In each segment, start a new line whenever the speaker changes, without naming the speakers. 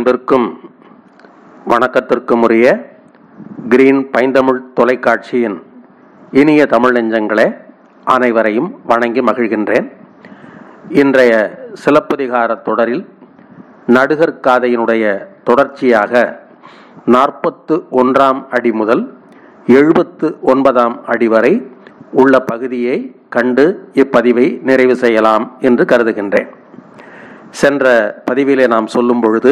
அன்பிற்கும் வணக்கத்திற்கும் உரிய கிரீன் பைந்தமிழ் தொலைக்காட்சியின் இனிய தமிழ் நெஞ்சங்களே அனைவரையும் வணங்கி மகிழ்கின்றேன் இன்றைய சிலப்பதிகாரத் தொடரில் நடுகர் காதையினுடைய தொடர்ச்சியாக நாற்பத்து ஒன்றாம் அடி முதல் எழுபத்து ஒன்பதாம் அடி வரை உள்ள பகுதியை கண்டு இப்பதிவை நிறைவு செய்யலாம் என்று கருதுகின்றேன் சென்ற பதிவிலே நாம் சொல்லும் பொழுது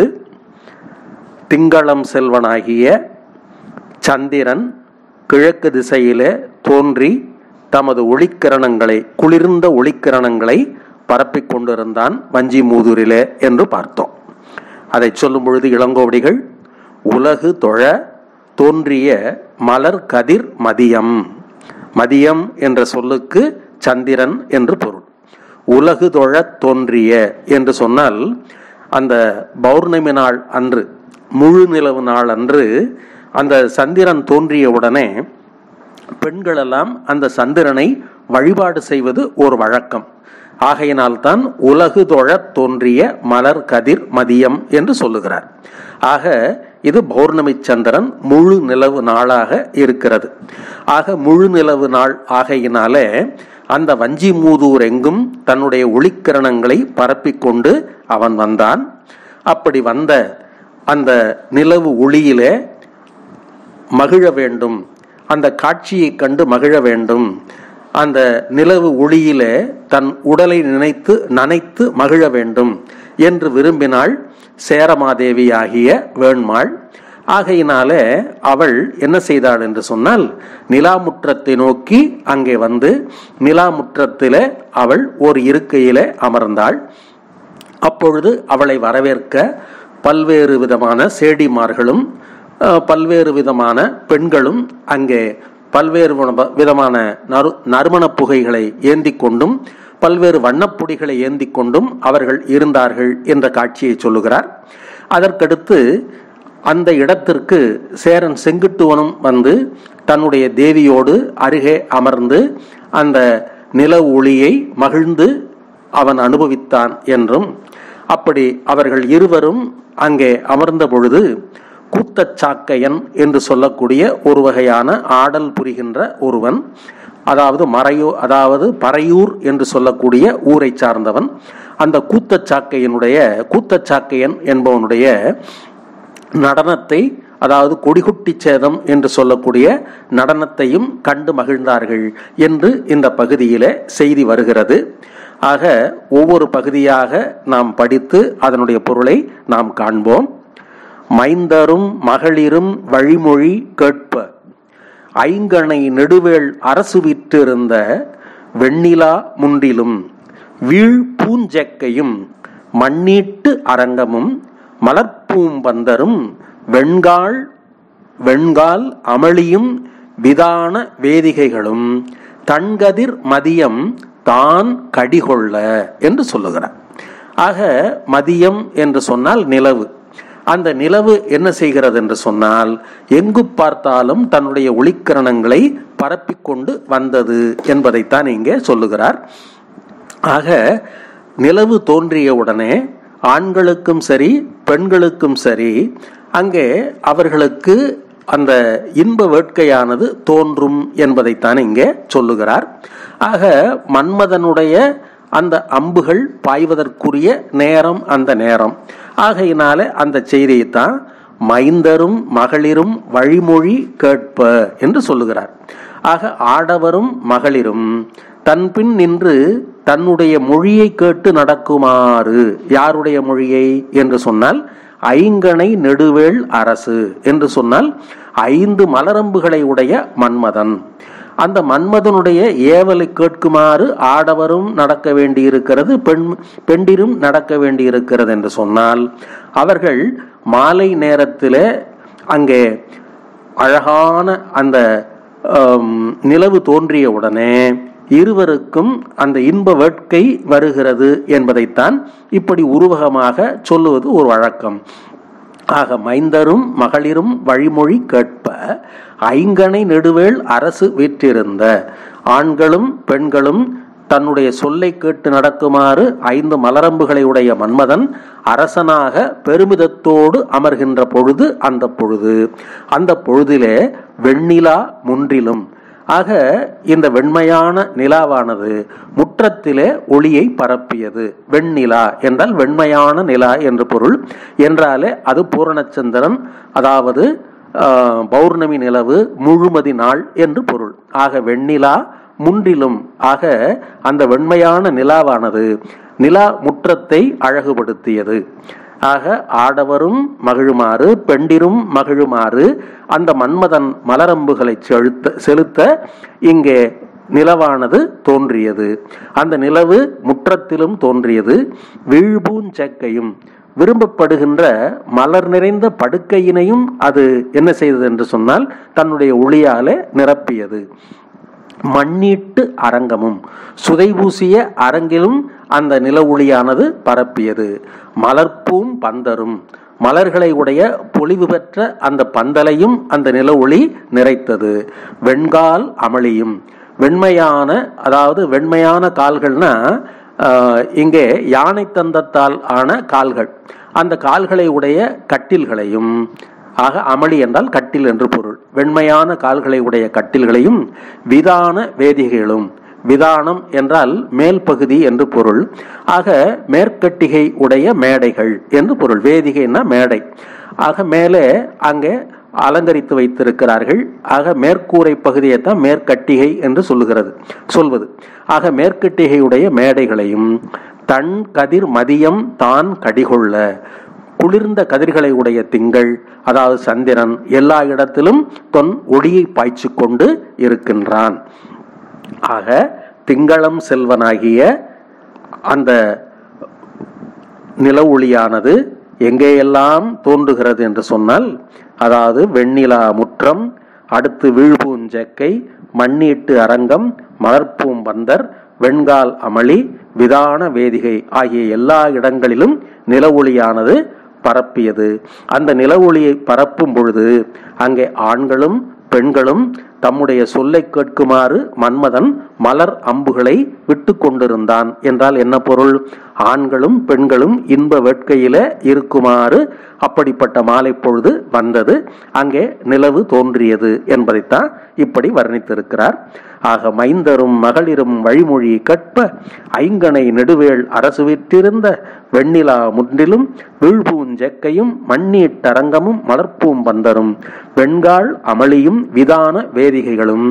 திங்களம் செல்வனாகிய சந்திரன் கிழக்கு திசையிலே தோன்றி தமது ஒளிக்கிரணங்களை குளிர்ந்த ஒளிக்கிரணங்களை பரப்பிக் கொண்டிருந்தான் வஞ்சி மூதூரிலே என்று பார்த்தோம் அதை சொல்லும் பொழுது இளங்கோவடிகள் உலகு தொழ தோன்றிய மலர் கதிர் மதியம் மதியம் என்ற சொல்லுக்கு சந்திரன் என்று பொருள் உலகு தொழ தோன்றிய என்று சொன்னால் அந்த பௌர்ணமி நாள் அன்று முழு நிலவு நாள் அன்று அந்த சந்திரன் தோன்றிய உடனே பெண்களெல்லாம் அந்த சந்திரனை வழிபாடு செய்வது ஒரு வழக்கம் ஆகையினால்தான் உலகு தொழ தோன்றிய மலர் கதிர் மதியம் என்று சொல்லுகிறார் ஆக இது பௌர்ணமி சந்திரன் முழு நிலவு நாளாக இருக்கிறது ஆக முழு நிலவு நாள் ஆகையினாலே அந்த வஞ்சி மூதூர் எங்கும் தன்னுடைய ஒளிக்கிரணங்களை பரப்பிக்கொண்டு அவன் வந்தான் அப்படி வந்த அந்த நிலவு ஒளியிலே மகிழ வேண்டும் அந்த காட்சியை கண்டு மகிழ வேண்டும் அந்த நிலவு ஒளியிலே தன் உடலை நினைத்து நனைத்து மகிழ வேண்டும் என்று விரும்பினாள் சேரமாதேவி ஆகிய வேண்மாள் ஆகையினாலே அவள் என்ன செய்தாள் என்று சொன்னால் நிலாமுற்றத்தை நோக்கி அங்கே வந்து நிலாமுற்றத்திலே அவள் ஒரு இருக்கையிலே அமர்ந்தாள் அப்பொழுது அவளை வரவேற்க பல்வேறு விதமான சேடிமார்களும் பல்வேறு விதமான பெண்களும் அங்கே பல்வேறு விதமான நறு நறுமண புகைகளை ஏந்தி கொண்டும் பல்வேறு வண்ணப்பொடிகளை ஏந்தி கொண்டும் அவர்கள் இருந்தார்கள் என்ற காட்சியை சொல்லுகிறார் அதற்கடுத்து அந்த இடத்திற்கு சேரன் செங்குட்டுவனும் வந்து தன்னுடைய தேவியோடு அருகே அமர்ந்து அந்த நில ஒளியை மகிழ்ந்து அவன் அனுபவித்தான் என்றும் அப்படி அவர்கள் இருவரும் அங்கே அமர்ந்த பொழுது கூத்தச்சாக்கையன் என்று சொல்லக்கூடிய ஒரு வகையான ஆடல் புரிகின்ற ஒருவன் அதாவது மறையூ அதாவது பறையூர் என்று சொல்லக்கூடிய ஊரை சார்ந்தவன் அந்த கூத்தச்சாக்கையனுடைய கூத்தச்சாக்கையன் என்பவனுடைய நடனத்தை அதாவது கொடிகுட்டி சேதம் என்று சொல்லக்கூடிய நடனத்தையும் கண்டு மகிழ்ந்தார்கள் என்று இந்த பகுதியிலே செய்தி வருகிறது ஆக ஒவ்வொரு பகுதியாக நாம் படித்து அதனுடைய பொருளை நாம் காண்போம் மைந்தரும் மகளிரும் வழிமொழி கேட்ப ஐங்கணை நெடுவேள் அரசு விற்றிருந்த வெண்ணிலா முன்றிலும் வீழ் பூஞ்செக்கையும் மண்ணீட்டு அரங்கமும் மலர்பூம்பந்தரும் வெண்கால் வெண்கால் அமளியும் விதான வேதிகைகளும் தன்கதிர் மதியம் தான் கடிகொள்ள என்று சொல்லுகிறார் ஆக மதியம் என்று சொன்னால் நிலவு அந்த நிலவு என்ன செய்கிறது என்று சொன்னால் எங்கு பார்த்தாலும் தன்னுடைய ஒளிக்கிரணங்களை பரப்பிக்கொண்டு வந்தது என்பதைத்தான் இங்கே சொல்லுகிறார் ஆக நிலவு தோன்றிய உடனே ஆண்களுக்கும் சரி பெண்களுக்கும் சரி அங்கே அவர்களுக்கு அந்த இன்ப வேட்கையானது தோன்றும் என்பதைத்தான் இங்கே சொல்லுகிறார் ஆக மன்மதனுடைய அந்த அம்புகள் பாய்வதற்குரிய நேரம் அந்த நேரம் ஆகையினால அந்த செய்தியைத்தான் மைந்தரும் மகளிரும் வழிமொழி கேட்ப என்று சொல்லுகிறார் ஆக ஆடவரும் மகளிரும் தன்பின் நின்று தன்னுடைய மொழியை கேட்டு நடக்குமாறு யாருடைய மொழியை என்று சொன்னால் ஐங்கணை நெடுவேள் அரசு என்று சொன்னால் ஐந்து மலரம்புகளை உடைய மன்மதன் அந்த மன்மதனுடைய ஏவலை கேட்குமாறு ஆடவரும் நடக்க வேண்டியிருக்கிறது பெண் பெண்டிரும் நடக்க வேண்டியிருக்கிறது என்று சொன்னால் அவர்கள் மாலை நேரத்தில் அங்கே அழகான அந்த நிலவு தோன்றிய உடனே இருவருக்கும் அந்த இன்ப வேட்கை வருகிறது என்பதைத்தான் இப்படி உருவகமாக சொல்லுவது ஒரு வழக்கம் ஆக மைந்தரும் மகளிரும் வழிமொழி கேட்ப ஐங்கனை நெடுவேள் அரசு வீற்றிருந்த ஆண்களும் பெண்களும் தன்னுடைய சொல்லை கேட்டு நடக்குமாறு ஐந்து மலரம்புகளை உடைய மன்மதன் அரசனாக பெருமிதத்தோடு அமர்கின்ற பொழுது அந்த பொழுது அந்த பொழுதிலே வெண்ணிலா முன்றிலும் ஆக இந்த வெண்மையான நிலாவானது முற்றத்திலே ஒளியை பரப்பியது வெண்ணிலா என்றால் வெண்மையான நிலா என்று பொருள் என்றாலே அது பூரணச்சந்திரன் அதாவது ஆஹ், பௌர்ணமி நிலவு முழுமதி நாள் என்று பொருள் ஆக வெண்ணிலா முன்றிலும் ஆக அந்த வெண்மையான நிலாவானது நிலா முற்றத்தை அழகுபடுத்தியது ஆக ஆடவரும் மகிழுமாறு பெண்டிரும் மகிழுமாறு அந்த மன்மதன் மலரம்புகளை செலுத்த செலுத்த இங்கே நிலவானது தோன்றியது அந்த நிலவு முற்றத்திலும் தோன்றியது வீழ்பூஞ்செக்கையும் விரும்பப்படுகின்ற மலர் நிறைந்த படுக்கையினையும் அது என்ன செய்தது என்று சொன்னால் தன்னுடைய ஒளியாலே நிரப்பியது மண்ணீட்டு அரங்கமும் சுதைபூசிய அரங்கிலும் அந்த நில ஒளியானது பரப்பியது மலர்ப்பூம் பந்தரும் மலர்களை உடைய பொலிவு பெற்ற அந்த பந்தலையும் அந்த நில ஒளி நிறைத்தது வெண்கால் அமளியும் வெண்மையான அதாவது வெண்மையான கால்கள்னா ஆஹ், இங்கே யானை தந்தத்தால் ஆன கால்கள் அந்த கால்களை உடைய கட்டில்களையும் ஆக அமளி என்றால் கட்டில் என்று பொருள் வெண்மையான கால்களை உடைய கட்டில்களையும் விதான வேதிகைகளும் விதானம் என்றால் மேல் பகுதி என்று பொருள் ஆக மேற்கட்டிகை உடைய மேடைகள் என்று பொருள் வேதிகைன்னா மேடை ஆக மேலே அங்கே அலங்கரித்து வைத்திருக்கிறார்கள் ஆக மேற்கூரை பகுதியை தான் மேற்கட்டிகை என்று சொல்லுகிறது சொல்வது ஆக மேற்கட்டிகையுடைய மேடைகளையும் தன் கதிர் மதியம் தான் கடிகொள்ள குளிர்ந்த கதிர்களை உடைய திங்கள் அதாவது சந்திரன் எல்லா இடத்திலும் தொன் ஒளியை பாய்ச்சி கொண்டு இருக்கின்றான் ஆக திங்களம் செல்வனாகிய அந்த நில ஒளியானது எங்கேயெல்லாம் தோன்றுகிறது என்று சொன்னால் அதாவது வெண்ணிலா முற்றம் அடுத்து வீழ்பூஞ்செக்கை மண்ணீட்டு அரங்கம் மலர்ப்பூம்பந்தர் வெண்கால் அமளி விதான வேதிகை ஆகிய எல்லா இடங்களிலும் நில ஒளியானது பரப்பியது அந்த நில ஒளியை பரப்பும் பொழுது அங்கே ஆண்களும் பெண்களும் தம்முடைய சொல்லை கேட்குமாறு மன்மதன் மலர் அம்புகளை விட்டு கொண்டிருந்தான் என்றால் என்ன பொருள் ஆண்களும் பெண்களும் இன்ப வேட்கையில இருக்குமாறு அப்படிப்பட்ட மாலை பொழுது வந்தது அங்கே நிலவு தோன்றியது என்பதைத்தான் இப்படி வர்ணித்திருக்கிறார் ஆக மைந்தரும் மகளிரும் வழிமொழி கற்ப ஐங்கனை நெடுவேள் அரசு விற்றிருந்த வெண்ணிலா முன்றிலும் வீழ்பூஞ்செக்கையும் மண்ணீட்டரங்கமும் மலர்ப்பூம் பந்தரும் வெண்கால் அமளியும் விதான வேதிகைகளும்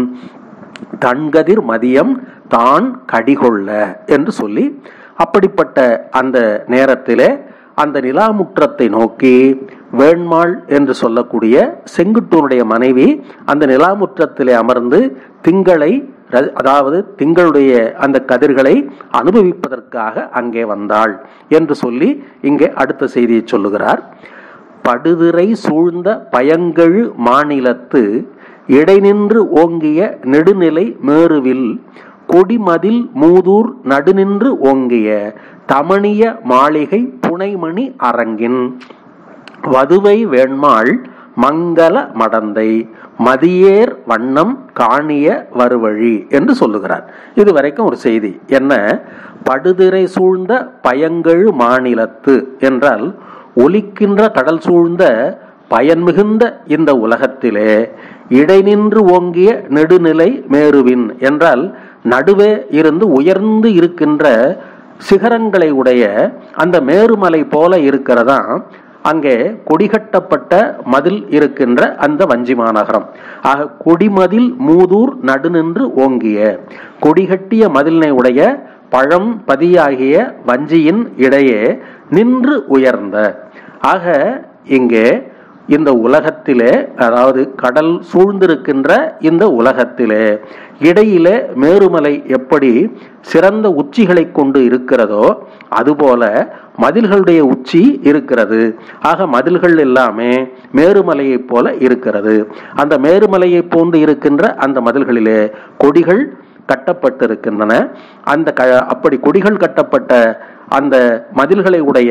தன்கதிர் மதியம் தான் கடிகொள்ள என்று சொல்லி அப்படிப்பட்ட அந்த நேரத்திலே அந்த நிலாமுற்றத்தை நோக்கி வேண்மாள் என்று சொல்லக்கூடிய செங்குட்டூனுடைய மனைவி அந்த நிலாமுற்றத்திலே அமர்ந்து திங்களை ர- அதாவது திங்களுடைய அந்த கதிர்களை அனுபவிப்பதற்காக அங்கே வந்தாள் என்று சொல்லி இங்கே அடுத்த செய்தியை சொல்லுகிறார் படுதிரை சூழ்ந்த பயங்கெழு மாநிலத்து இடைநின்று ஓங்கிய நெடுநிலை மேருவில் கொடிமதில் மூதூர் நடுநின்று ஓங்கிய தமணிய மாளிகை புனைமணி அரங்கின் வதுவை வேண்மாள் மங்கள மடந்தை மதியேர் வண்ணம் காணிய வருவழி என்று சொல்லுகிறார் இது வரைக்கும் ஒரு செய்தி என்ன படுதிரை சூழ்ந்த பயங்கெழு மாநிலத்து என்றால் ஒலிக்கின்ற கடல் சூழ்ந்த பயன் மிகுந்த இந்த உலகத்திலே இடைநின்று ஓங்கிய நெடுநிலை மேருவின் என்றால் நடுவே இருந்து உயர்ந்து இருக்கின்ற சிகரங்களை உடைய அந்த மேருமலை போல இருக்கிறதா அங்கே கொடிகட்டப்பட்ட மதில் இருக்கின்ற அந்த வஞ்சி மாநகரம் ஆக கொடிமதில் மூதூர் நடுநின்று ஓங்கிய கொடிகட்டிய மதிலினை உடைய பழம் பதியாகிய வஞ்சியின் இடையே நின்று உயர்ந்த ஆக இங்கே இந்த உலகத்திலே அதாவது கடல் சூழ்ந்திருக்கின்ற இந்த உலகத்திலே இடையிலே மேருமலை எப்படி சிறந்த உச்சிகளை கொண்டு இருக்கிறதோ அதுபோல மதில்களுடைய உச்சி இருக்கிறது ஆக மதில்கள் எல்லாமே மேருமலையைப் போல இருக்கிறது அந்த மேருமலையைப் போன்று இருக்கின்ற அந்த மதில்களிலே கொடிகள் கட்டப்பட்டிருக்கின்றன அந்த க அப்படி கொடிகள் கட்டப்பட்ட அந்த மதில்களை உடைய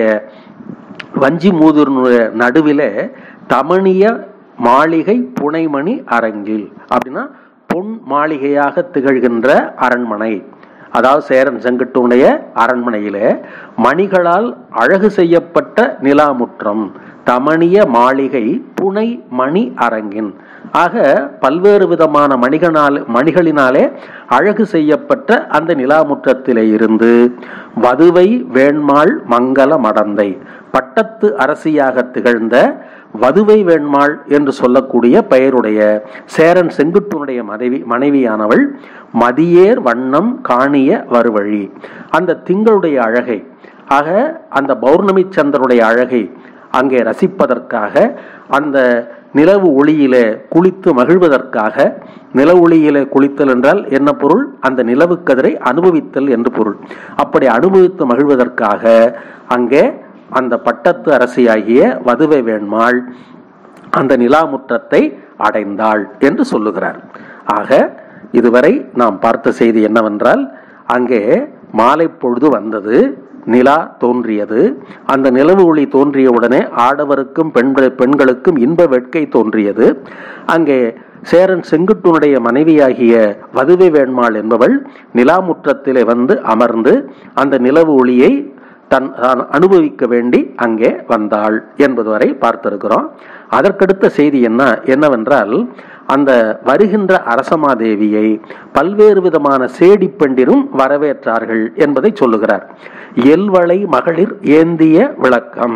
வஞ்சி மூதூரினுடைய நடுவிலே தமணிய மாளிகை புனைமணி அரங்கில் அப்படின்னா பொன் மாளிகையாக திகழ்கின்ற அரண்மனை அதாவது சேரன் செங்குட்டுடைய அரண்மனையிலே மணிகளால் அழகு செய்யப்பட்ட நிலாமுற்றம் தமணிய மாளிகை புனை மணி அரங்கின் ஆக பல்வேறு விதமான மணிகளால் மணிகளினாலே அழகு செய்யப்பட்ட அந்த நிலாமுற்றத்திலே இருந்து வதுவை வேண்மாள் மங்கள மடந்தை பட்டத்து அரசியாக திகழ்ந்த வதுவை வேண்மாள் என்று சொல்லக்கூடிய பெயருடைய சேரன் செங்குட்டுனுடைய மனைவி மனைவியானவள் மதியேர் வண்ணம் காணிய வருவழி அந்த திங்களுடைய அழகை ஆக அந்த பௌர்ணமி சந்திரனுடைய அழகை அங்கே ரசிப்பதற்காக அந்த நிலவு ஒளியிலே குளித்து மகிழ்வதற்காக நில ஒளியிலே குளித்தல் என்றால் என்ன பொருள் அந்த நிலவு கதிரை அனுபவித்தல் என்று பொருள் அப்படி அனுபவித்து மகிழ்வதற்காக அங்கே அந்த பட்டத்து அரசியாகிய வதுவை வேண்மாள் அந்த நிலாமுற்றத்தை அடைந்தாள் என்று சொல்லுகிறார் ஆக இதுவரை நாம் பார்த்த செய்தி என்னவென்றால் அங்கே மாலை பொழுது வந்தது நிலா தோன்றியது அந்த நிலவு ஒளி தோன்றிய உடனே ஆடவருக்கும் பெண்கள் பெண்களுக்கும் இன்ப வேட்கை தோன்றியது அங்கே சேரன் செங்குட்டுனுடைய மனைவியாகிய வதுவை வேண்மாள் என்பவள் நிலாமுற்றத்திலே வந்து அமர்ந்து அந்த நிலவு ஒளியை தன் தான் அனுபவிக்க வேண்டி அங்கே வந்தாள் என்பது வரை பார்த்திருக்கிறோம் அதற்கடுத்த செய்தி என்ன என்னவென்றால் அந்த வருகின்ற அரசமாதேவியை பல்வேறு விதமான சேடி பெண்டிரும் வரவேற்றார்கள் என்பதை சொல்லுகிறார் எல்வளை மகளிர் ஏந்திய விளக்கம்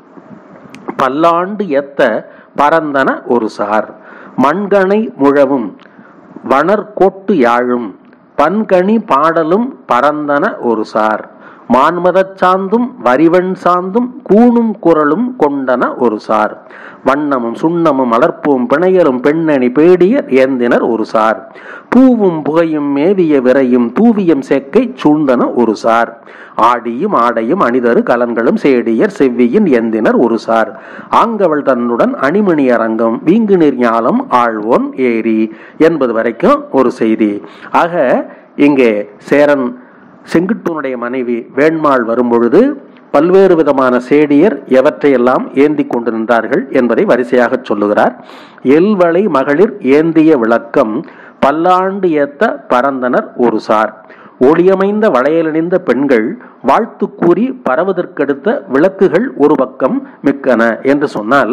பல்லாண்டு எத்த பரந்தன ஒரு சார் மண்கணை முழவும் வணர்கோட்டு யாழும் பன்கணி பாடலும் பரந்தன ஒரு சார் மான்மதச் சாந்தும் வரிவன் சாந்தும் கூணும் குரலும் கொண்டன ஒரு சார் வண்ணமும் சுண்ணமும் மலர்ப்பும் பிணையலும் பெண்ணணி பேடியர் ஏந்தினர் ஒரு சார் பூவும் புகையும் மேவிய விரையும் தூவியம் சேக்கை சூழ்ந்தன ஒரு சார் ஆடியும் ஆடையும் அணிதரு கலன்களும் சேடியர் செவ்வியின் எந்தினர் ஒரு சார் ஆங்கவள் தன்னுடன் அணிமணி அரங்கம் வீங்கு நீர் ஞாலம் ஆழ்வோன் ஏரி என்பது வரைக்கும் ஒரு செய்தி ஆக இங்கே சேரன் செங்குட்டுனுடைய மனைவி வேண்மாள் வரும்பொழுது பல்வேறு விதமான சேடியர் எவற்றையெல்லாம் ஏந்தி கொண்டு நின்றார்கள் என்பதை வரிசையாக சொல்லுகிறார் எல்வளை மகளிர் ஏந்திய விளக்கம் பல்லாண்டு ஏத்த பரந்தனர் ஒரு சார் ஒளியமைந்த வளையலணிந்த பெண்கள் வாழ்த்து கூறி பரவதற்கடுத்த விளக்குகள் ஒரு பக்கம் மிக்கன என்று சொன்னால்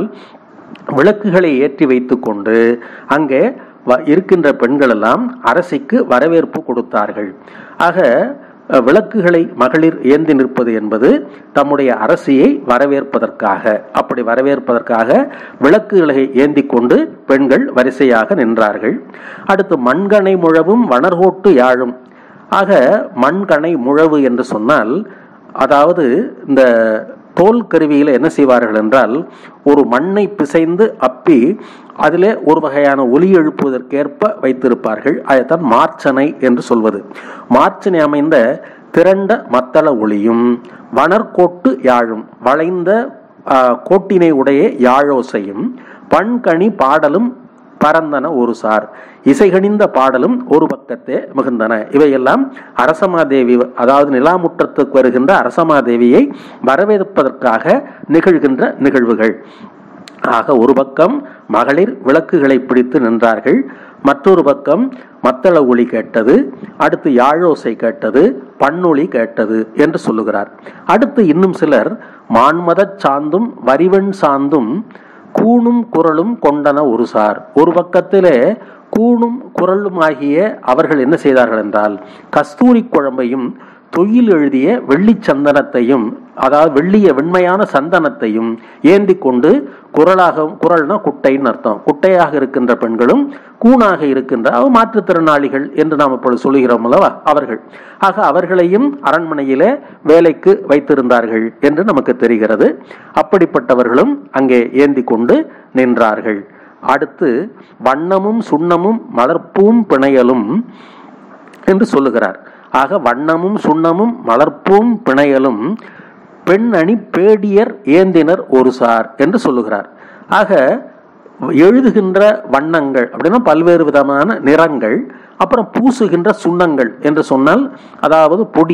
விளக்குகளை ஏற்றி வைத்துக்கொண்டு அங்கே வ- இருக்கின்ற பெண்கள் எல்லாம் அரசிக்கு வரவேற்பு கொடுத்தார்கள் ஆக அஹ், விளக்குகளை மகளிர் ஏந்தி நிற்பது என்பது தம்முடைய அரசியை வரவேற்பதற்காக அப்படி வரவேற்பதற்காக விளக்குகளை ஏந்தி கொண்டு பெண்கள் வரிசையாக நின்றார்கள் அடுத்து மண்கனை முழவும் வனர்கோட்டு யாழும் ஆக மண்கனை முழவு என்று சொன்னால் அதாவது இந்த தோல் கருவியில் என்ன செய்வார்கள் என்றால் ஒரு மண்ணை பிசைந்து அப்பி அதிலே ஒரு வகையான ஒலி எழுப்புவதற்கேற்ப வைத்திருப்பார்கள் அதைத்தான் மார்ச்சனை என்று சொல்வது மார்ச்சனை அமைந்த திரண்ட மத்தள ஒளியும் வனர்கோட்டு யாழும் வளைந்த ஆ, கோட்டினை உடைய யாழோசையும் பண்கணி பாடலும் பரந்தன ஒரு சார் இசைகணிந்த பாடலும் ஒரு பக்கத்தே மிகுந்தன இவையெல்லாம் அரசமாதேவி அதாவது நிலாமுற்றத்துக்கு வருகின்ற அரசமாதேவியை வரவேற்பதற்காக நிகழ்கின்ற நிகழ்வுகள் ஆக ஒரு பக்கம் மகளிர் விளக்குகளை பிடித்து நின்றார்கள் மற்றொரு பக்கம் மத்தள ஒளி கேட்டது அடுத்து யாழோசை கேட்டது பன்னொளி கேட்டது என்று சொல்லுகிறார் அடுத்து இன்னும் சிலர் மான்மதச் சாந்தும் வரிவன் சாந்தும் கூணும் குரலும் கொண்டன ஒரு சார் ஒரு பக்கத்திலே கூணும் குரலும் ஆகிய அவர்கள் என்ன செய்தார்கள் என்றால் கஸ்தூரி குழம்பையும் தொயில் எழுதிய வெள்ளி சந்தனத்தையும் அதாவது வெள்ளிய வெண்மையான சந்தனத்தையும் ஏந்தி கொண்டு குரலாக குரல்னா குட்டைன்னு அர்த்தம் குட்டையாக இருக்கின்ற பெண்களும் கூணாக இருக்கின்ற அவ மாற்றுத்திறனாளிகள் என்று நாம் இப்பொழுது சொல்லுகிறோம் அல்லவா அவர்கள் ஆக அவர்களையும் அரண்மனையிலே வேலைக்கு வைத்திருந்தார்கள் என்று நமக்கு தெரிகிறது அப்படிப்பட்டவர்களும் அங்கே ஏந்தி கொண்டு நின்றார்கள் அடுத்து வண்ணமும் சுண்ணமும் மலர்ப்பூம் பிணையலும் என்று சொல்லுகிறார் ஆக வண்ணமும் சுண்ணமும் மலர்ப்பும் பிணையலும் பெண் அணி பேடியர் ஏந்தினர் ஒரு சார் என்று சொல்லுகிறார் ஆக எழுதுகின்ற வண்ணங்கள் அப்படின்னா பல்வேறு விதமான நிறங்கள் அப்புறம் பூசுகின்ற சுண்ணங்கள் என்று சொன்னால் அதாவது பொடி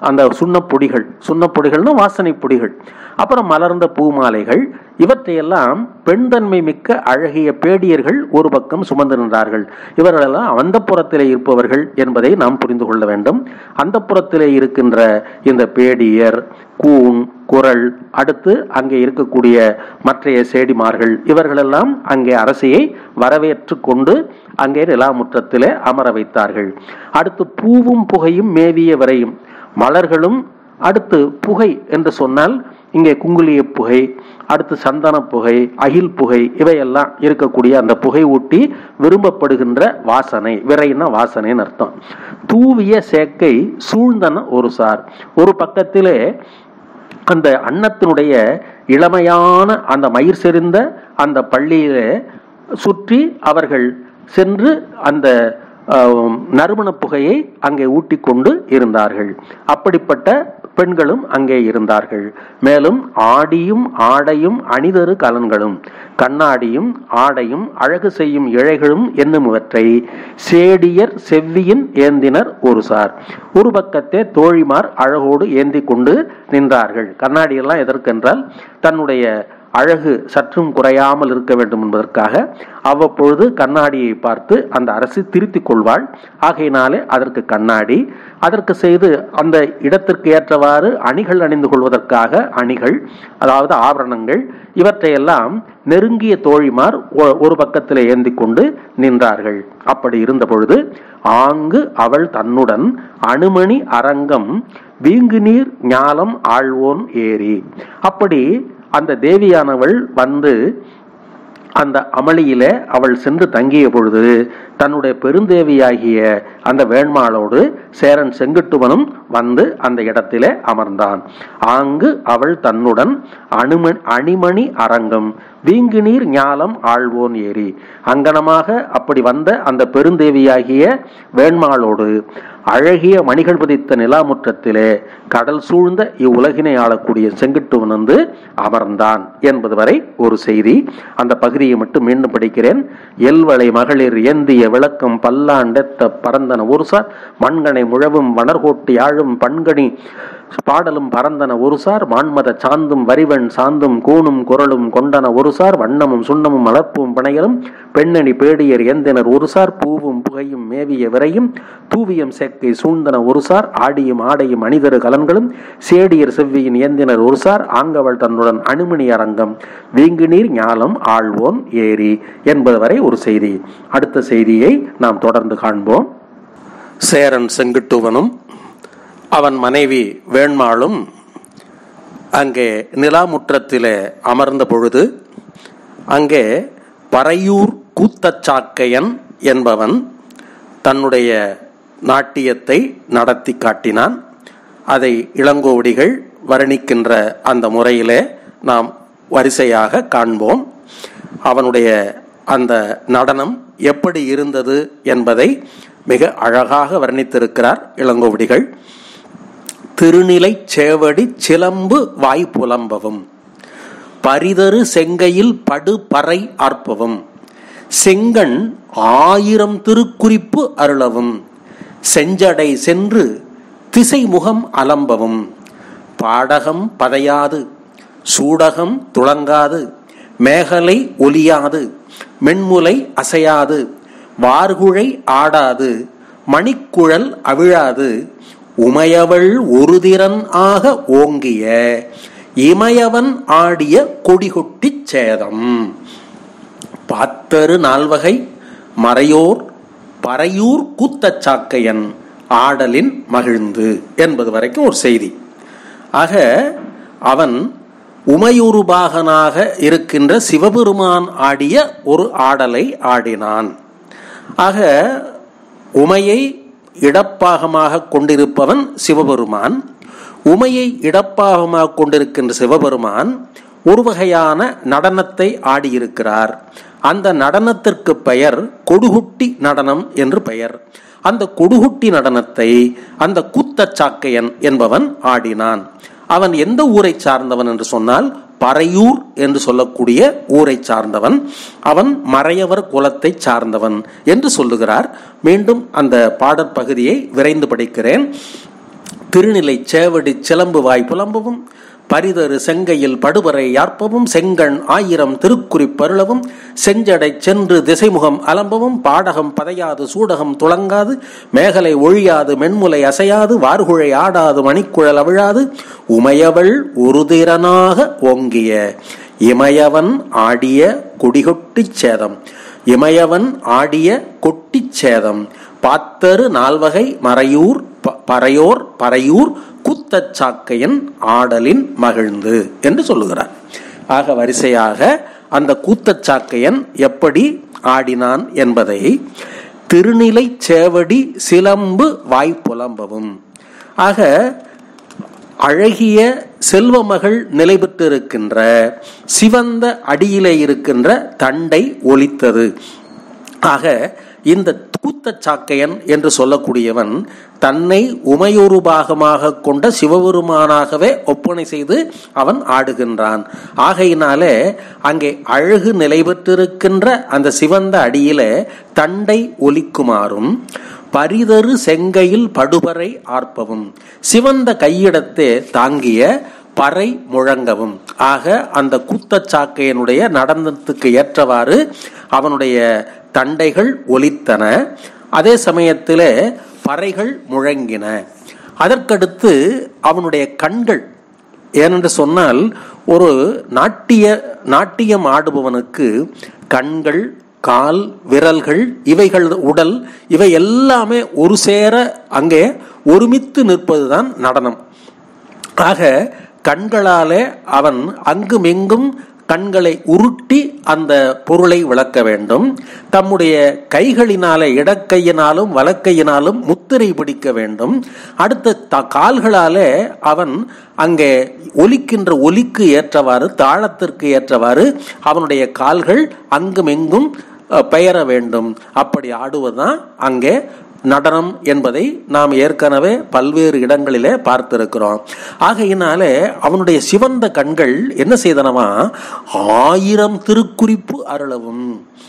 அந்த சுண்ணப்பொடிகள் சுண்ணப்பொடிகள்னு வாசனை பொடிகள் அப்புறம் மலர்ந்த பூமாலைகள் இவற்றையெல்லாம் பெண்தன்மை மிக்க அழகிய பேடியர்கள் ஒரு பக்கம் சுமந்து நின்றார்கள் இவர்களெல்லாம் அந்த புறத்திலே இருப்பவர்கள் என்பதை நாம் புரிந்து கொள்ள வேண்டும் அந்த புறத்திலே இருக்கின்ற இந்த பேடியர் கூன் குரல் அடுத்து அங்கே இருக்கக்கூடிய மற்றைய சேடிமார்கள் இவர்களெல்லாம் அங்கே அரசியை வரவேற்று கொண்டு அங்கே நிலாமுற்றத்திலே அமர வைத்தார்கள் அடுத்து பூவும் புகையும் மேவிய வரையும் மலர்களும் அடுத்து புகை என்று சொன்னால் இங்கே குங்குலிய புகை அடுத்து சந்தன புகை அகில் புகை இவையெல்லாம் இருக்கக்கூடிய அந்த புகை ஊட்டி விரும்பப்படுகின்ற வாசனை விரைன வாசனைன்னு அர்த்தம் தூவிய சேக்கை சூழ்ந்தன ஒரு சார் ஒரு பக்கத்திலே அந்த அன்னத்தினுடைய இளமையான அந்த மயிர் செறிந்த அந்த பள்ளியிலே சுற்றி அவர்கள் சென்று அந்த ஆம், நறுமண புகையை அங்கே ஊட்டி கொண்டு இருந்தார்கள் அப்படிப்பட்ட பெண்களும் அங்கே இருந்தார்கள் மேலும் ஆடியும் ஆடையும் அணிதரு கலன்களும் கண்ணாடியும் ஆடையும் அழகு செய்யும் இழைகளும் என்னுமவற்றை சேடியர் செவ்வியின் ஏந்தினர் ஒரு சார் ஒரு பக்கத்தே தோழிமார் அழகோடு ஏந்தி கொண்டு நின்றார்கள் கண்ணாடியெல்லாம் எதற்கென்றால் தன்னுடைய அழகு சற்றும் குறையாமல் இருக்க வேண்டும் என்பதற்காக அவ்வப்பொழுது கண்ணாடியை பார்த்து அந்த அரசு திருத்திக் கொள்வாள் ஆகையினாலே அதற்கு கண்ணாடி அதற்கு செய்து அந்த இடத்திற்கு ஏற்றவாறு அணிகள் அணிந்து கொள்வதற்காக அணிகள் அதாவது ஆபரணங்கள் இவற்றையெல்லாம் நெருங்கிய தோழிமார் ஒ- ஒரு பக்கத்தில் ஏந்தி கொண்டு நின்றார்கள் அப்படி இருந்த பொழுது ஆங்கு அவள் தன்னுடன் அணுமணி அரங்கம் வீங்கு நீர் ஞாலம் ஆழ்வோன் ஏறி அப்படி அந்த தேவியானவள் வந்து அந்த அமளியிலே அவள் சென்று தங்கிய பொழுது தன்னுடைய பெருந்தேவியாகிய அந்த வேண்மாளோடு சேரன் செங்குட்டுவனும் வந்து அந்த இடத்திலே அமர்ந்தான் ஆங்கு அவள் தன்னுடன் அணுமணி அணிமணி அரங்கம் வீங்கு நீர் ஞாலம் ஆழ்வோன் ஏறி அங்கனமாக அப்படி வந்த அந்த பெருந்தேவியாகிய வேண்மாளோடு அழகிய மணிகள் பதித்த நிலாமுற்றத்திலே கடல் சூழ்ந்த இவ்வுலகினை ஆளக்கூடிய செங்குட்டுவன் வந்து அமர்ந்தான் என்பது வரை ஒரு செய்தி அந்த பகுதியை மட்டும் மீண்டும் படிக்கிறேன் எல்வளை மகளிர் ஏந்திய விளக்கம் பல்லாண்டெத்த பரந்தன ஒருசார் மண்கனை முழவும் வனர்கோட்டி ஆழும் பண்கணி பாடலும் பரந்தன ஒருசார் மான்மத சாந்தும் வரிவன் சாந்தும் கூணும் குரலும் கொண்டன ஒருசார் வண்ணமும் சுண்ணமும் மலர்ப்பும் பனையலும் பெண்ணணி பேடியர் ஏந்தினர் ஒருசார் பூவும் புகையும் மேவிய விரையும் தூவியம் சேக்கை சூழ்ந்தன ஒருசார் ஆடியும் ஆடையும் அணிதரு கலன்களும் சேடியர் செவ்வியின் ஏந்தினர் ஒருசார் ஆங்கவள் தன்னுடன் அணுமணி அரங்கம் வீங்கு நீர் ஞாலம் ஆழ்வோன் ஏரி என்பது வரை ஒரு செய்தி அடுத்த செய்தியை நாம் தொடர்ந்து காண்போம் சேரன் செங்குட்டுவனும் அவன் மனைவி வேண்மாளும் அங்கே நிலாமுற்றத்திலே அமர்ந்த பொழுது அங்கே பறையூர் கூத்தச்சாக்கையன் என்பவன் தன்னுடைய நாட்டியத்தை நடத்தி காட்டினான் அதை இளங்கோவடிகள் வர்ணிக்கின்ற அந்த முறையிலே நாம் வரிசையாக காண்போம் அவனுடைய அந்த நடனம் எப்படி இருந்தது என்பதை மிக அழகாக வர்ணித்திருக்கிறார் இளங்கோவடிகள் திருநிலை சேவடி சிலம்பு வாய் புலம்பவும் பரிதரு செங்கையில் படு பறை ஆர்ப்பவும் செங்கண் ஆயிரம் திருக்குறிப்பு அருளவும் செஞ்சடை சென்று திசை முகம் அலம்பவும் பாடகம் பதையாது சூடகம் துளங்காது மேகலை ஒலியாது மென்முலை அசையாது வார்குழை ஆடாது மணிக்குழல் அவிழாது உமையவள் ஒருதிறன் ஆக ஓங்கிய இமயவன் ஆடிய கொடிகொட்டிச் சேதம் பாத்தரு நால்வகை மறையோர் பறையூர் கூத்தச்சாக்கையன் ஆடலின் மகிழ்ந்து என்பது வரைக்கும் ஒரு செய்தி ஆக அவன் உமையுருபாகனாக இருக்கின்ற சிவபெருமான் ஆடிய ஒரு ஆடலை ஆடினான் ஆக உமையை இடப்பாகமாக கொண்டிருப்பவன் சிவபெருமான் உமையை இடப்பாகமாக கொண்டிருக்கின்ற சிவபெருமான் ஒரு வகையான நடனத்தை ஆடியிருக்கிறார் அந்த நடனத்திற்கு பெயர் கொடுகுட்டி நடனம் என்று பெயர் அந்த கொடுகுட்டி நடனத்தை அந்த கூத்தச்சாக்கையன் என்பவன் ஆடினான் அவன் எந்த ஊரை சார்ந்தவன் என்று சொன்னால் பறையூர் என்று சொல்லக்கூடிய ஊரை சார்ந்தவன் அவன் மறையவர் குலத்தை சார்ந்தவன் என்று சொல்லுகிறார் மீண்டும் அந்த பாடற்பகுதியை விரைந்து படிக்கிறேன் திருநிலை சேவடி சிலம்பு வாய் புலம்பவும் பரிதரு செங்கையில் படுபறை யார்ப்பவும் செங்கண் ஆயிரம் திருக்குறி பருளவும் செஞ்சடை சென்று திசைமுகம் அலம்பவும் பாடகம் பதையாது சூடகம் துளங்காது மேகலை ஒழியாது மென்முலை அசையாது வார்குழை ஆடாது மணிக்குழல் அவிழாது உமையவள் உருதிரனாக ஓங்கிய இமயவன் ஆடிய குடிகொட்டிச் சேதம் இமயவன் ஆடிய கொட்டிச் சேதம் பாத்தரு நால்வகை மறையூர் ப- பறையோர் பறையூர் குத்தச் சாக்கையன் ஆடலின் மகிழ்ந்து என்று சொல்லுகிறார் ஆக வரிசையாக அந்த கூத்தச் சாக்கையன் எப்படி ஆடினான் என்பதை திருநிலை சேவடி சிலம்பு வாய் புலம்பவும் ஆக அழகிய செல்வமகள் நிலை பெற்றிருக்கின்ற சிவந்த அடியிலே இருக்கின்ற தண்டை ஒலித்தது ஆக இந்த கூத்தச் சாக்கையன் என்று சொல்லக்கூடியவன் தன்னை உமையொரு பாகமாக கொண்ட சிவபெருமானாகவே ஒப்பனை செய்து அவன் ஆடுகின்றான் ஆகையினாலே அங்கே அழகு நிலை பெற்றிருக்கின்ற அந்த சிவந்த அடியிலே தண்டை ஒலிக்குமாறும் பரிதரு செங்கையில் படுபறை ஆர்ப்பவும் சிவந்த கையிடத்தே தாங்கிய பறை முழங்கவும் ஆக அந்த கூத்தச்சாக்கையனுடைய நடனத்துக்கு ஏற்றவாறு அவனுடைய தண்டைகள் ஒலித்தன அதே சமயத்திலே பறைகள் முழங்கின அதற்கடுத்து அவனுடைய கண்கள் ஏனென்று சொன்னால் ஒரு நாட்டிய நாட்டியம் ஆடுபவனுக்கு கண்கள் கால் விரல்கள் இவைகள் உடல் இவை எல்லாமே ஒரு சேர அங்கே ஒருமித்து நிற்பதுதான் நடனம் ஆக கண்களாலே அவன் அங்குமெங்கும் கண்களை உருட்டி அந்த பொருளை விளக்க வேண்டும் தம்முடைய கைகளினாலே இடக்கையினாலும் வலக்கையினாலும் முத்திரை பிடிக்க வேண்டும் அடுத்த த- கால்களாலே அவன் அங்கே ஒலிக்கின்ற ஒலிக்கு ஏற்றவாறு தாளத்திற்கு ஏற்றவாறு அவனுடைய கால்கள் அங்குமெங்கும் அஹ், பெயர வேண்டும் அப்படி ஆடுவதுதான் அங்கே நடனம் என்பதை நாம் ஏற்கனவே பல்வேறு இடங்களிலே பார்த்திருக்கிறோம் ஆகையினாலே அவனுடைய சிவந்த கண்கள் என்ன செய்தனவா ஆயிரம் திருக்குறிப்பு அருளவும்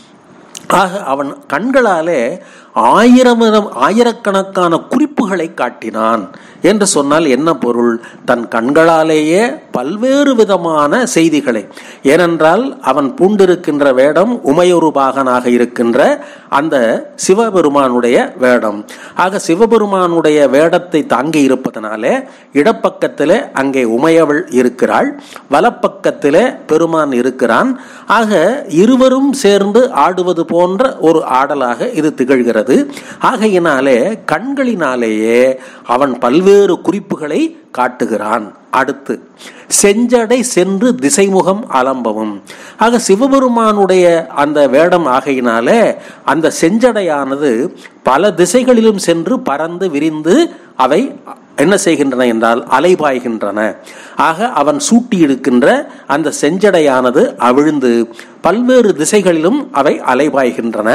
ஆக அவன் கண்களாலே ஆயிரம் ஆயிரக்கணக்கான குறிப்புகளை காட்டினான் என்று சொன்னால் என்ன பொருள் தன் கண்களாலேயே பல்வேறு விதமான செய்திகளை ஏனென்றால் அவன் பூண்டிருக்கின்ற வேடம் உமையொரு பாகனாக இருக்கின்ற அந்த சிவபெருமானுடைய வேடம் ஆக சிவபெருமானுடைய வேடத்தை தாங்கி இருப்பதனாலே இடப்பக்கத்திலே அங்கே உமையவள் இருக்கிறாள் வலப்பக்கத்திலே பெருமான் இருக்கிறான் ஆக இருவரும் சேர்ந்து ஆடுவது போன்ற ஒரு ஆடலாக இது திகழ்கிறது ஆகையினாலே கண்களினாலேயே அவன் பல்வேறு குறிப்புகளை காட்டுகிறான் அடுத்து செஞ்சடை சென்று திசைமுகம் அலம்பவும் ஆக சிவபெருமானுடைய அந்த வேடம் ஆகையினாலே அந்த செஞ்சடையானது பல திசைகளிலும் சென்று பறந்து விரிந்து அவை என்ன செய்கின்றன என்றால் அலைபாய்கின்றன ஆக அவன் சூட்டி இருக்கின்ற அந்த செஞ்சடையானது அவிழ்ந்து பல்வேறு திசைகளிலும் அவை அலைபாய்கின்றன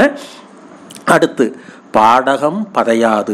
அடுத்து பாடகம் பதையாது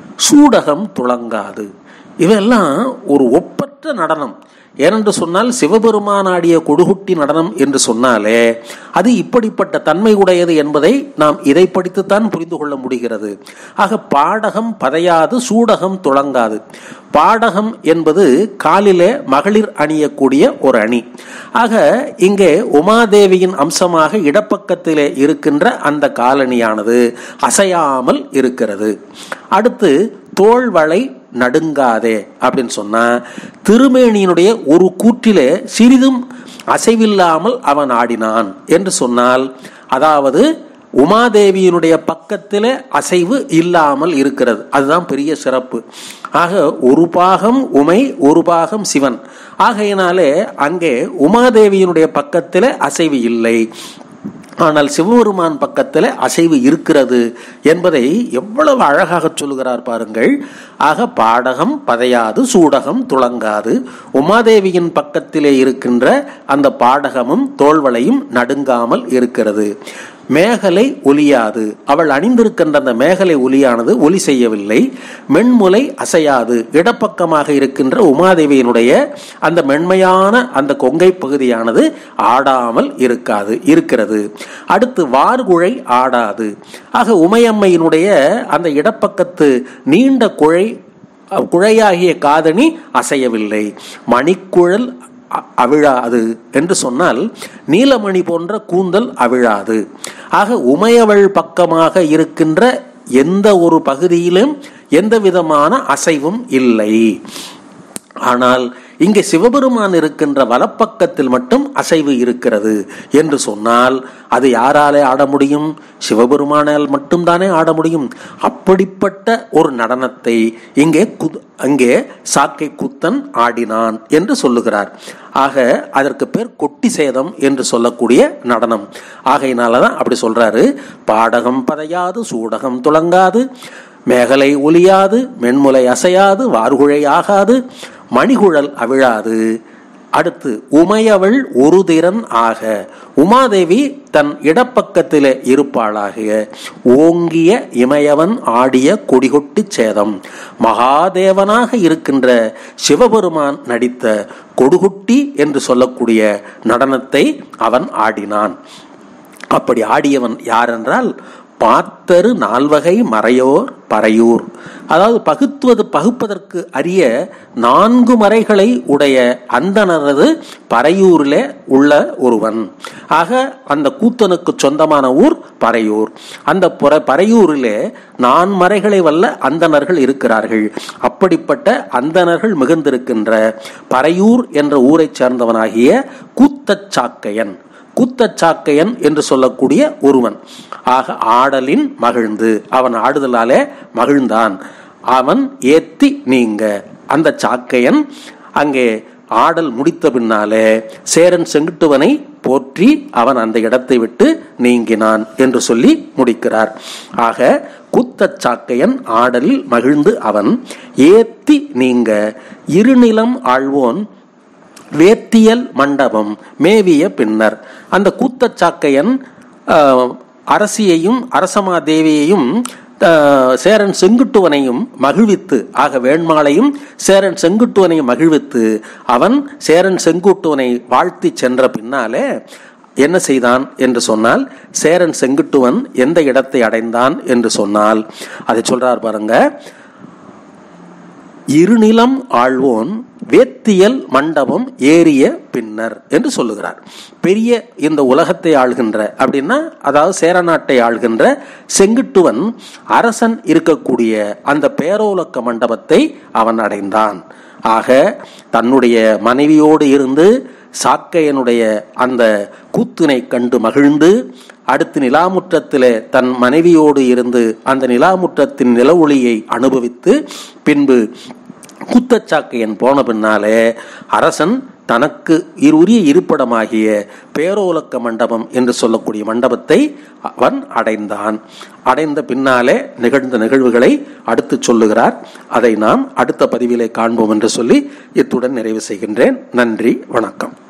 சூடகம் துளங்காது இவையெல்லாம் ஒரு ஒப்பற்ற நடனம் ஏனென்று சொன்னால் சிவபெருமான் ஆடிய கொடுகுட்டி நடனம் என்று சொன்னாலே அது இப்படிப்பட்ட தன்மை உடையது என்பதை நாம் இதை படித்துத்தான் புரிந்து கொள்ள முடிகிறது ஆக பாடகம் பதையாது சூடகம் துளங்காது பாடகம் என்பது காலிலே மகளிர் அணியக்கூடிய ஒரு அணி ஆக இங்கே உமாதேவியின் அம்சமாக இடப்பக்கத்திலே இருக்கின்ற அந்த காலணியானது அசையாமல் இருக்கிறது அடுத்து தோள்வளை நடுங்காதே அப்படின்னு சொன்னா திருமேனியினுடைய ஒரு கூற்றிலே சிறிதும் அசைவில்லாமல் அவன் ஆடினான் என்று சொன்னால் அதாவது உமாதேவியினுடைய பக்கத்திலே அசைவு இல்லாமல் இருக்கிறது அதுதான் பெரிய சிறப்பு ஆக ஒரு பாகம் உமை ஒரு பாகம் சிவன் ஆகையினாலே அங்கே உமாதேவியினுடைய பக்கத்திலே அசைவு இல்லை ஆனால் சிவபெருமான் பக்கத்தில் அசைவு இருக்கிறது என்பதை எவ்வளவு அழகாக சொல்லுகிறார் பாருங்கள் ஆக பாடகம் பதையாது சூடகம் துளங்காது உமாதேவியின் பக்கத்திலே இருக்கின்ற அந்த பாடகமும் தோள்வளையும் நடுங்காமல் இருக்கிறது மேகலை ஒலியாது அவள் அணிந்திருக்கின்ற அந்த மேகலை ஒலியானது ஒலி செய்யவில்லை மென்முலை அசையாது இடப்பக்கமாக இருக்கின்ற உமாதேவியினுடைய அந்த மென்மையான அந்த கொங்கை பகுதியானது ஆடாமல் இருக்காது இருக்கிறது அடுத்து வார்குழை ஆடாது ஆக உமையம்மையினுடைய அந்த இடப்பக்கத்து நீண்ட குழை குழையாகிய காதணி அசையவில்லை மணிக்குழல் அ- அவிழாது என்று சொன்னால் நீலமணி போன்ற கூந்தல் அவிழாது ஆக உமையவள் பக்கமாக இருக்கின்ற எந்த ஒரு பகுதியிலும் எந்த விதமான அசைவும் இல்லை ஆனால் இங்கே சிவபெருமான் இருக்கின்ற வலப்பக்கத்தில் மட்டும் அசைவு இருக்கிறது என்று சொன்னால் அது யாராலே ஆட முடியும் சிவபெருமானால் மட்டும்தானே ஆட முடியும் அப்படிப்பட்ட ஒரு நடனத்தை இங்கே குத் அங்கே சாக்கை குத்தன் ஆடினான் என்று சொல்லுகிறார் ஆக அதற்கு பேர் கொட்டி சேதம் என்று சொல்லக்கூடிய நடனம் ஆகையினால தான் அப்படி சொல்றாரு பாடகம் பதையாது சூடகம் துளங்காது மேகலை ஒலியாது மென்முலை அசையாது வார்குழை ஆகாது மணிகுழல் அவிழாது அடுத்து உமையவள் ஒரு திறன் ஆக உமாதேவி தன் இடப்பக்கத்திலே இருப்பாளாகிய ஓங்கிய இமயவன் ஆடிய கொடிகொட்டி சேதம் மகாதேவனாக இருக்கின்ற சிவபெருமான் நடித்த கொடுகுட்டி என்று சொல்லக்கூடிய நடனத்தை அவன் ஆடினான் அப்படி ஆடியவன் யார் என்றால் பார்த்தரு நால்வகை மறையோர் பறையூர் அதாவது பகுத்துவது பகுப்பதற்கு அரிய நான்கு மறைகளை உடைய அந்தனரது பறையூரிலே உள்ள ஒருவன் ஆக அந்த கூத்தனுக்கு சொந்தமான ஊர் பறையூர் அந்த புற பறையூரிலே நான்மறைகளை வல்ல அந்தணர்கள் இருக்கிறார்கள் அப்படிப்பட்ட அந்தணர்கள் மிகுந்திருக்கின்ற பறையூர் என்ற ஊரைச் சேர்ந்தவனாகிய கூத்தச் சாக்கையன் கூத்தச்சாக்கையன் என்று சொல்லக்கூடிய ஒருவன் ஆக ஆடலின் மகிழ்ந்து அவன் ஆடுதலாலே மகிழ்ந்தான் அவன் ஏத்தி நீங்க அந்த சாக்கையன் அங்கே ஆடல் முடித்த பின்னாலே சேரன் செங்குட்டுவனை போற்றி அவன் அந்த இடத்தை விட்டு நீங்கினான் என்று சொல்லி முடிக்கிறார் ஆக குத்தச் சாக்கையன் ஆடலில் மகிழ்ந்து அவன் ஏத்தி நீங்க இருநிலம் ஆழ்வோன் வேத்தியல் மண்டபம் மேவிய பின்னர் அந்த கூத்தச்சாக்கையன் ஆஹ், அரசியையும் அரசமா தேவியையும் ஆஹ், சேரன் செங்குட்டுவனையும் மகிழ்வித்து ஆக வேண்மாளையும் சேரன் செங்குட்டுவனையும் மகிழ்வித்து அவன் சேரன் செங்குட்டுவனை வாழ்த்தி சென்ற பின்னாலே என்ன செய்தான் என்று சொன்னால் சேரன் செங்குட்டுவன் எந்த இடத்தை அடைந்தான் என்று சொன்னால் அதை சொல்றார் பாருங்க இருநிலம் ஆழ்வோன் வேத்தியல் மண்டபம் ஏறிய பின்னர் என்று சொல்லுகிறார் பெரிய இந்த உலகத்தை ஆள்கின்ற அப்படின்னா அதாவது சேரநாட்டை ஆள்கின்ற செங்குட்டுவன் அரசன் இருக்கக்கூடிய அந்த பேரோலக்க மண்டபத்தை அவன் அடைந்தான் ஆக தன்னுடைய மனைவியோடு இருந்து சாக்கையனுடைய அந்த கூத்தினை கண்டு மகிழ்ந்து அடுத்து நிலாமுற்றத்திலே தன் மனைவியோடு இருந்து அந்த நிலாமுற்றத்தின் நில ஒளியை அனுபவித்து பின்பு குத்தச்சாக்கையன் போன பின்னாலே அரசன் தனக்கு இரு- உரிய இருப்பிடமாகிய பேரோலக்க மண்டபம் என்று சொல்லக்கூடிய மண்டபத்தை அவன் அடைந்தான் அடைந்த பின்னாலே நிகழ்ந்த நிகழ்வுகளை அடுத்து சொல்லுகிறார் அதை நாம் அடுத்த பதிவிலே காண்போம் என்று சொல்லி இத்துடன் நிறைவு செய்கின்றேன் நன்றி வணக்கம்